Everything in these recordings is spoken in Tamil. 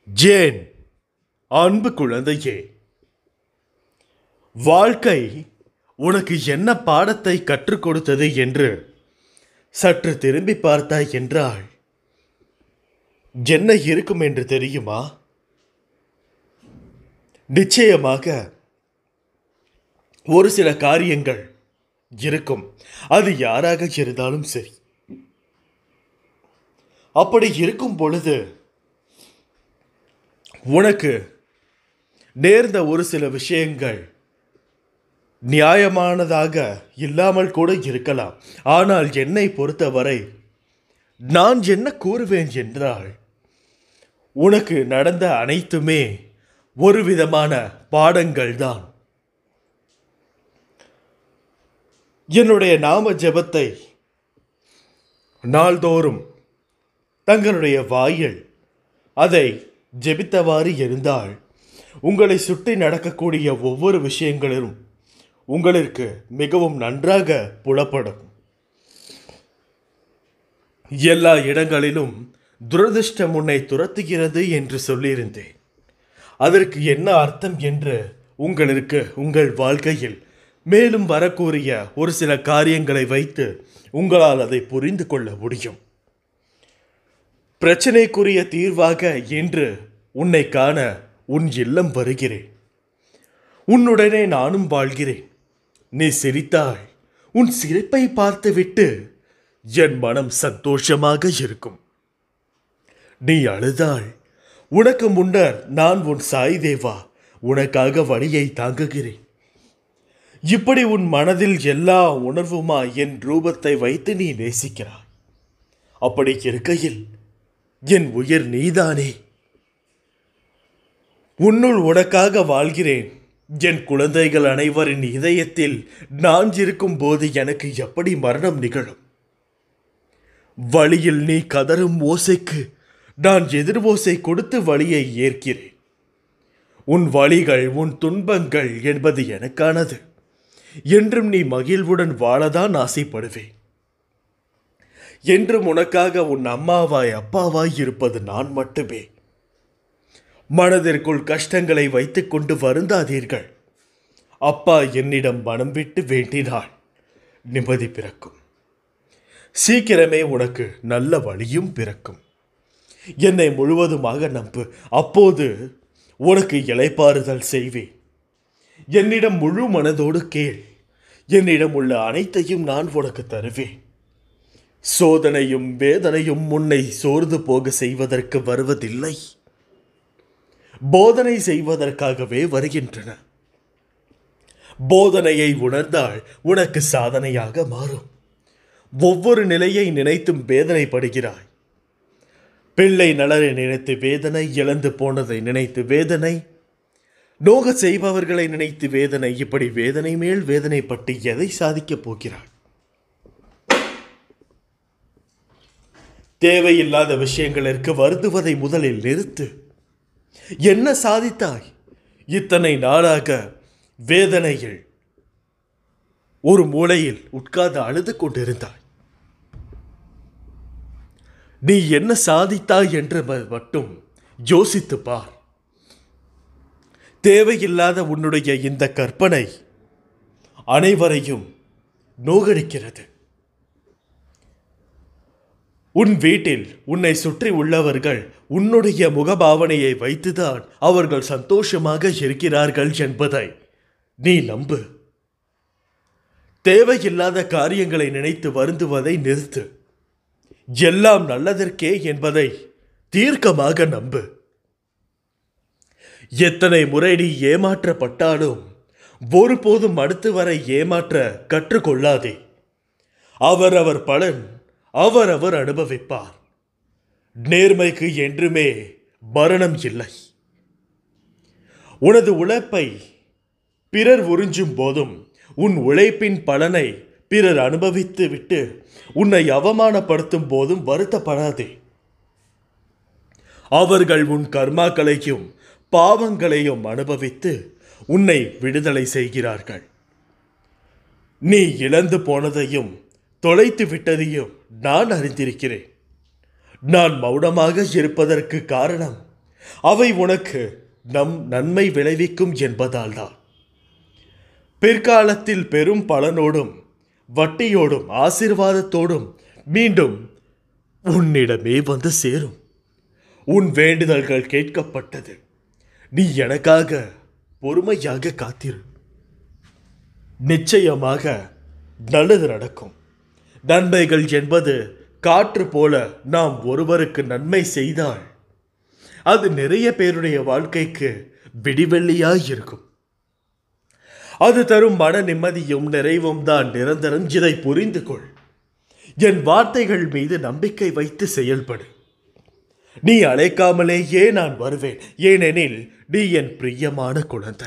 ஜேன் அன்பு குழந்தையே வாழ்க்கை உனக்கு என்ன பாடத்தை கற்றுக் கொடுத்தது என்று சற்று திரும்பி பார்த்தாய் என்றால் என்ன இருக்கும் என்று தெரியுமா நிச்சயமாக ஒரு சில காரியங்கள் இருக்கும் அது யாராக இருந்தாலும் சரி அப்படி இருக்கும் பொழுது உனக்கு நேர்ந்த ஒரு சில விஷயங்கள் நியாயமானதாக இல்லாமல் கூட இருக்கலாம் ஆனால் என்னை பொறுத்தவரை நான் என்ன கூறுவேன் என்றால் உனக்கு நடந்த அனைத்துமே ஒரு விதமான பாடங்கள் தான் என்னுடைய நாம ஜெபத்தை நாள்தோறும் தங்களுடைய வாயில் அதை ஜெபித்தவாறு இருந்தால் உங்களை சுற்றி நடக்கக்கூடிய ஒவ்வொரு விஷயங்களிலும் உங்களுக்கு மிகவும் நன்றாக புலப்படும் எல்லா இடங்களிலும் துரதிர்ஷ்டம் உன்னை துரத்துகிறது என்று சொல்லியிருந்தேன் அதற்கு என்ன அர்த்தம் என்று உங்களுக்கு உங்கள் வாழ்க்கையில் மேலும் வரக்கூடிய ஒரு சில காரியங்களை வைத்து உங்களால் அதை புரிந்து கொள்ள முடியும் பிரச்சனைக்குரிய தீர்வாக என்று உன்னை காண உன் இல்லம் வருகிறேன் உன்னுடனே நானும் வாழ்கிறேன் நீ சிரித்தால் உன் சிரிப்பை பார்த்துவிட்டு என் மனம் சந்தோஷமாக இருக்கும் நீ அழுதாள் உனக்கு முன்னர் நான் உன் சாய் தேவா உனக்காக வழியை தாங்குகிறேன் இப்படி உன் மனதில் எல்லா உணர்வுமா என் ரூபத்தை வைத்து நீ நேசிக்கிறாய் அப்படி இருக்கையில் என் உயிர் நீதானே உன்னுள் உனக்காக வாழ்கிறேன் என் குழந்தைகள் அனைவரின் இதயத்தில் நான் இருக்கும் போது எனக்கு எப்படி மரணம் நிகழும் வழியில் நீ கதறும் ஓசைக்கு நான் எதிர் ஓசை கொடுத்து வழியை ஏற்கிறேன் உன் வழிகள் உன் துன்பங்கள் என்பது எனக்கானது என்றும் நீ மகிழ்வுடன் வாழதான் ஆசைப்படுவேன் என்றும் உனக்காக உன் அம்மாவாய் அப்பாவாய் இருப்பது நான் மட்டுமே மனதிற்குள் கஷ்டங்களை வைத்துக்கொண்டு வருந்தாதீர்கள் அப்பா என்னிடம் மனம் விட்டு வேண்டினாள் நிம்மதி பிறக்கும் சீக்கிரமே உனக்கு நல்ல வழியும் பிறக்கும் என்னை முழுவதுமாக நம்பு அப்போது உனக்கு இளைப்பாறுதல் செய்வேன் என்னிடம் முழு மனதோடு கேள் என்னிடம் உள்ள அனைத்தையும் நான் உனக்கு தருவேன் சோதனையும் வேதனையும் உன்னை சோர்ந்து போக செய்வதற்கு வருவதில்லை போதனை செய்வதற்காகவே வருகின்றன போதனையை உணர்ந்தால் உனக்கு சாதனையாக மாறும் ஒவ்வொரு நிலையை நினைத்தும் வேதனைப்படுகிறாய் பிள்ளை நலரை நினைத்து வேதனை இழந்து போனதை நினைத்து வேதனை நோக செய்பவர்களை நினைத்து வேதனை இப்படி வேதனை மேல் வேதனைப்பட்டு எதை சாதிக்கப் போகிறாய் தேவையில்லாத விஷயங்களிற்கு வருந்துவதை முதலில் நிறுத்து என்ன சாதித்தாய் இத்தனை நாளாக வேதனையில் ஒரு மூலையில் உட்கார்ந்து அழுது கொண்டிருந்தாய் நீ என்ன சாதித்தாய் என்று ம- மட்டும் யோசித்து பார் தேவையில்லாத உன்னுடைய இந்த கற்பனை அனைவரையும் நோகடிக்கிறது உன் வீட்டில் உன்னை சுற்றி உள்ளவர்கள் உன்னுடைய முகபாவனையை வைத்துதான் அவர்கள் சந்தோஷமாக இருக்கிறார்கள் என்பதை நீ நம்பு தேவையில்லாத காரியங்களை நினைத்து வருந்துவதை நிறுத்து எல்லாம் நல்லதற்கே என்பதை தீர்க்கமாக நம்பு எத்தனை முறை நீ ஏமாற்றப்பட்டாலும் ஒருபோதும் அடுத்தவரை ஏமாற்ற கற்றுக்கொள்ளாதே அவரவர் பலன் அவரவர் அனுபவிப்பார் நேர்மைக்கு என்றுமே மரணம் இல்லை உனது உழைப்பை பிறர் உறிஞ்சும் போதும் உன் உழைப்பின் பலனை பிறர் அனுபவித்து விட்டு உன்னை அவமானப்படுத்தும் போதும் வருத்தப்படாதே அவர்கள் உன் கர்மாக்களையும் பாவங்களையும் அனுபவித்து உன்னை விடுதலை செய்கிறார்கள் நீ இழந்து போனதையும் தொலைத்து விட்டதையும் நான் அறிந்திருக்கிறேன் நான் மௌனமாக இருப்பதற்கு காரணம் அவை உனக்கு நம் நன்மை விளைவிக்கும் என்பதால்தான் பிற்காலத்தில் பெரும் பலனோடும் வட்டியோடும் ஆசீர்வாதத்தோடும் மீண்டும் உன்னிடமே வந்து சேரும் உன் வேண்டுதல்கள் கேட்கப்பட்டது நீ எனக்காக பொறுமையாக காத்திரு நிச்சயமாக நல்லது நடக்கும் நன்மைகள் என்பது காற்று போல நாம் ஒருவருக்கு நன்மை செய்தால் அது நிறைய பேருடைய வாழ்க்கைக்கு விடிவெள்ளியாய் இருக்கும் அது தரும் மன நிம்மதியும் நிறைவும் தான் நிரந்தரம் இதை புரிந்து கொள் என் வார்த்தைகள் மீது நம்பிக்கை வைத்து செயல்படு நீ அழைக்காமலேயே நான் வருவேன் ஏனெனில் நீ என் பிரியமான குழந்தை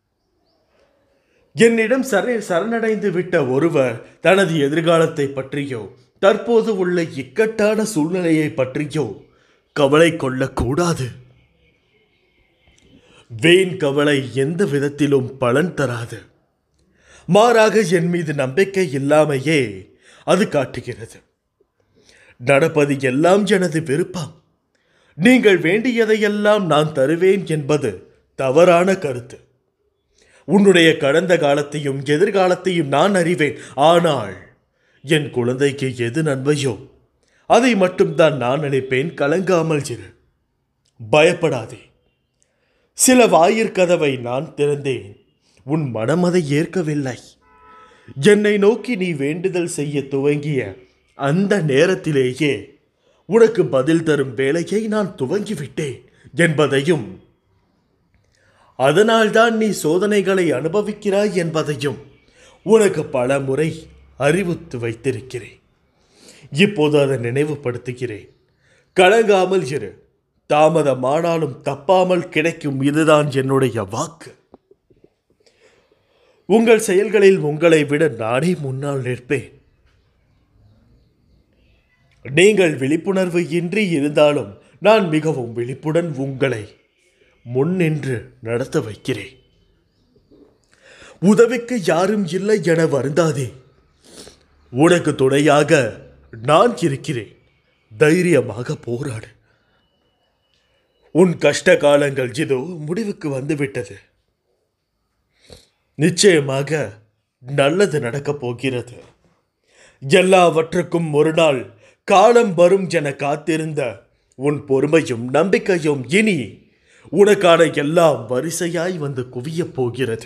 என்னிடம் சர சரணடைந்து விட்ட ஒருவர் தனது எதிர்காலத்தை பற்றியோ தற்போது உள்ள இக்கட்டான சூழ்நிலையை பற்றியோ கவலை கொள்ளக்கூடாது வீண் கவலை எந்த விதத்திலும் பலன் தராது மாறாக என் மீது நம்பிக்கை இல்லாமையே அது காட்டுகிறது நடப்பது எல்லாம் எனது விருப்பம் நீங்கள் வேண்டியதையெல்லாம் நான் தருவேன் என்பது தவறான கருத்து உன்னுடைய கடந்த காலத்தையும் எதிர்காலத்தையும் நான் அறிவேன் ஆனால் என் குழந்தைக்கு எது நன்மையோ அதை மட்டும்தான் நான் நினைப்பேன் கலங்காமல் இரு பயப்படாதே சில வாயிற்கதவை நான் திறந்தேன் உன் மனம் அதை ஏற்கவில்லை என்னை நோக்கி நீ வேண்டுதல் செய்ய துவங்கிய அந்த நேரத்திலேயே உனக்கு பதில் தரும் வேலையை நான் துவங்கிவிட்டேன் என்பதையும் அதனால்தான் நீ சோதனைகளை அனுபவிக்கிறாய் என்பதையும் உனக்கு பல முறை அறிவித்து வைத்திருக்கிறேன் இப்போது அதை நினைவுபடுத்துகிறேன் கலங்காமல் இரு தாமதமானாலும் தப்பாமல் கிடைக்கும் இதுதான் என்னுடைய வாக்கு உங்கள் செயல்களில் உங்களை விட நானே முன்னால் நிற்பேன் நீங்கள் விழிப்புணர்வு இன்றி இருந்தாலும் நான் மிகவும் விழிப்புடன் உங்களை முன்னின்று நடத்த வைக்கிறேன் உதவிக்கு யாரும் இல்லை என வருந்தாதே உனக்கு துணையாக நான் இருக்கிறேன் தைரியமாக போராடு உன் கஷ்ட காலங்கள் இதோ முடிவுக்கு வந்துவிட்டது நிச்சயமாக நல்லது நடக்கப் போகிறது எல்லாவற்றுக்கும் ஒரு நாள் காலம் வரும் என காத்திருந்த உன் பொறுமையும் நம்பிக்கையும் இனி உனக்கான எல்லாம் வரிசையாய் வந்து குவியப் போகிறது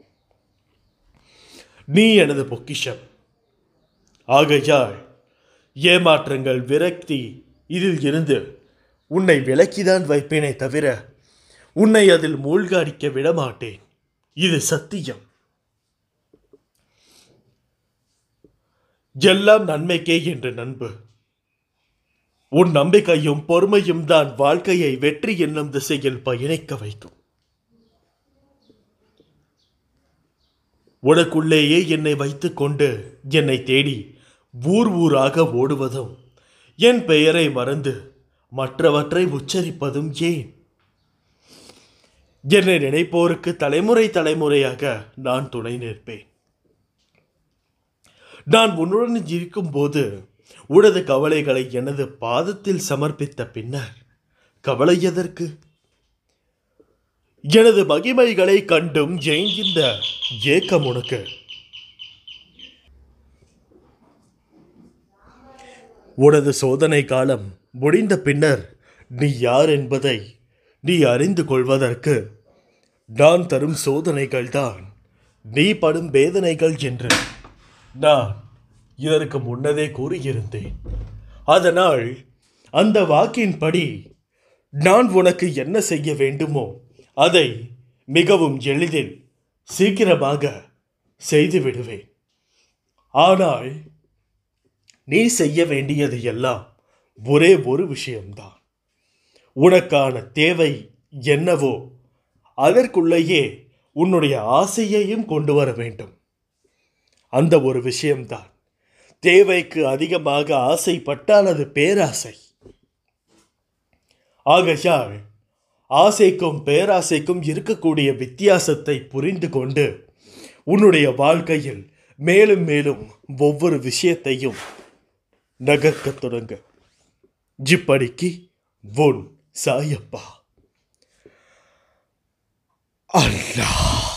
நீ எனது பொக்கிஷம் ஆகையால் ஏமாற்றங்கள் விரக்தி இதில் இருந்து உன்னை விலக்கிதான் வைப்பேனே தவிர உன்னை அதில் மூழ்க அடிக்க விடமாட்டேன் இது சத்தியம் எல்லாம் நன்மைக்கே என்று நண்பு உன் நம்பிக்கையும் பொறுமையும் தான் வாழ்க்கையை வெற்றி என்னும் திசையில் பயணிக்க வைக்கும் உனக்குள்ளேயே என்னை வைத்துக்கொண்டு என்னை தேடி ஊர் ஊராக ஓடுவதும் என் பெயரை மறந்து மற்றவற்றை உச்சரிப்பதும் ஏன் என்னை நினைப்போருக்கு தலைமுறை தலைமுறையாக நான் துணை நிற்பேன் நான் உன்னுடன் இருக்கும்போது உனது கவலைகளை எனது பாதத்தில் சமர்ப்பித்த பின்னர் கவலை எதற்கு எனது மகிமைகளை கண்டும் ஏங்கின்ற ஏக்கம் உனக்கு உனது சோதனை காலம் முடிந்த பின்னர் நீ யார் என்பதை நீ அறிந்து கொள்வதற்கு நான் தரும் சோதனைகள் தான் நீ படும் வேதனைகள் என்று நான் இதற்கு முன்னதே கூறியிருந்தேன் அதனால் அந்த வாக்கின்படி நான் உனக்கு என்ன செய்ய வேண்டுமோ அதை மிகவும் எளிதில் சீக்கிரமாக செய்து விடுவேன் ஆனால் நீ செய்ய வேண்டியது எல்லாம் ஒரே ஒரு விஷயம்தான் உனக்கான தேவை என்னவோ அதற்குள்ளேயே உன்னுடைய ஆசையையும் கொண்டு வர வேண்டும் அந்த ஒரு விஷயம்தான் தேவைக்கு அதிகமாக ஆசைப்பட்டால் அது பேராசை ஆகையால் ஆசைக்கும் பேராசைக்கும் இருக்கக்கூடிய வித்தியாசத்தை புரிந்து கொண்டு உன்னுடைய வாழ்க்கையில் மேலும் மேலும் ஒவ்வொரு விஷயத்தையும் நகர்க்கத் தொடங்க ஜிப்படிக்கு உன் சாயப்பா லா